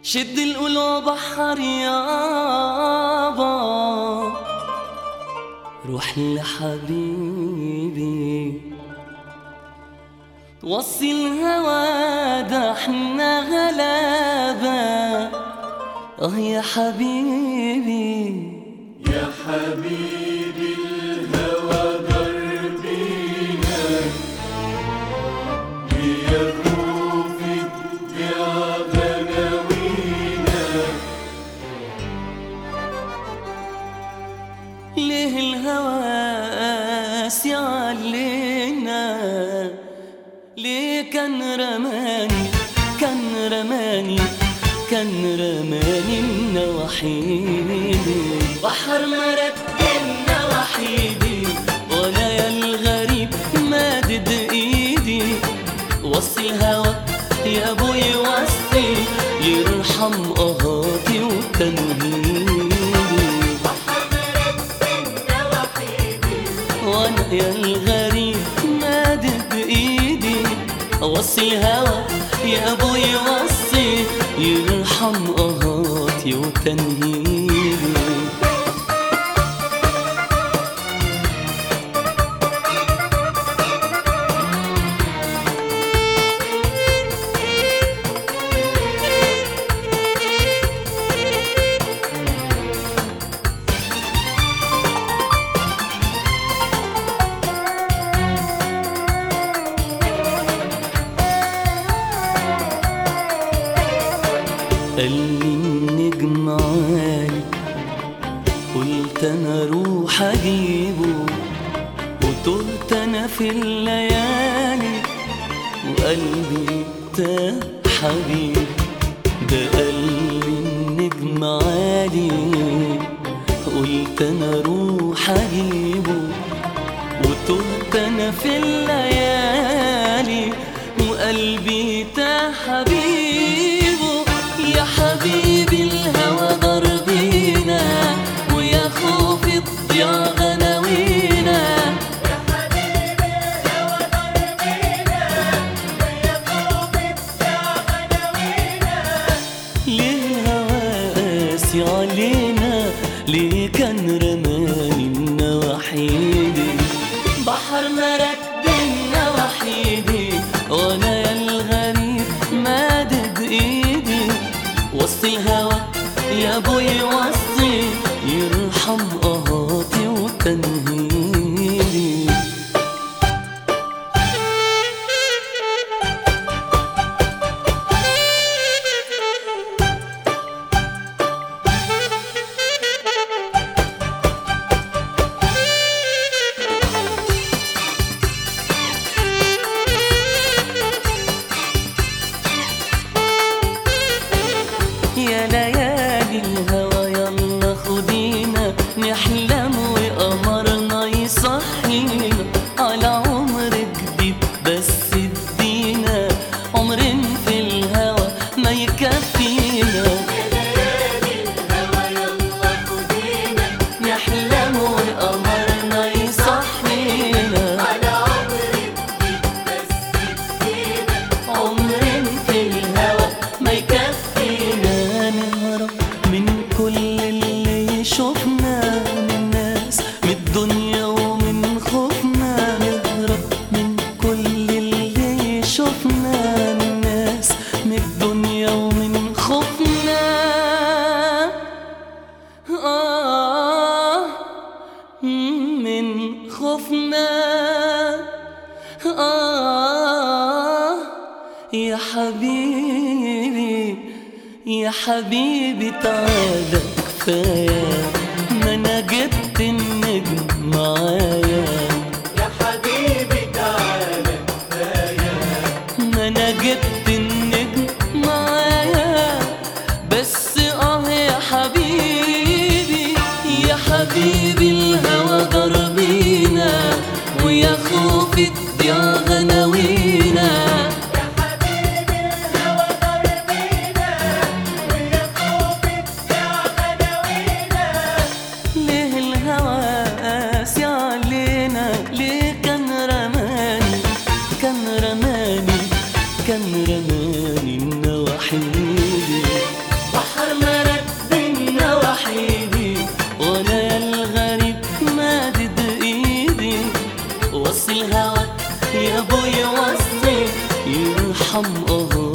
شد القلوب بحر يابا روح لحبيبي وصي الهوى ده احنا غلابة اه يا حبيبي يا حبيبي الهوى دربينا بيخوف يا غناوينا ليه الهوى قاسي علينا ليه كان رماني كان رماني كان رماني النواحيدي بحر مركبنا وحيدي وانا يا الغريب مادد ايدي وصي الهوى يا ابوي وصي يرحم قهاتي وتنهيدي وانا يا الغريب مادد بايدي اوصي الهوى يا ابوي وصي يرحم قهاتي وتنهيدي قال لي النجم عالي قلت انا اروح اجيبه وطلت انا في الليالي وقلبي تاه حبيبي ده قال لي النجم عالي قلت انا اروح اجيبه وتهت انا في الليالي وقلبي تاه حبيبه يا حبيبي الهوى ضربينا ويا خوفي تضيع غناوينا ليه الهوى قاسي علينا ليه كان رماني النواحيدي بحر مركبنا وحيدي وانا يا الغريب مادد ايدي وسط الهوى يا ابوي وصي يرحم قهاتي وتنهيدي يا ليالي الهوى يلا خدينا نحلم وقمرنا يصحينا على عمر جديد بس ادينا عمر في الهوى ما يكفينا نحلم وقمرنا يصحينا عمر في الهوى ما يكفينا نهرب من كل اللي شفنا من الناس من الدنيا ومن خوفنا نهرب من كل اللي شفنا من الناس من الدنيا ومن خوفنا آه من خوفنا آه يا حبيبي يا حبيبي تعالى كفاية ما أنا جبت النجم معايا يا حبيبي تعالى ما أنا جبت النجم معايا بس آه يا حبيبي يا حبيبي الهوى ضربينا ويا خوفي تضيع غناوينا ليه الهوى قاسي علينا ليه كان رماني كان رماني كان رماني النواحيدي وارحم قهري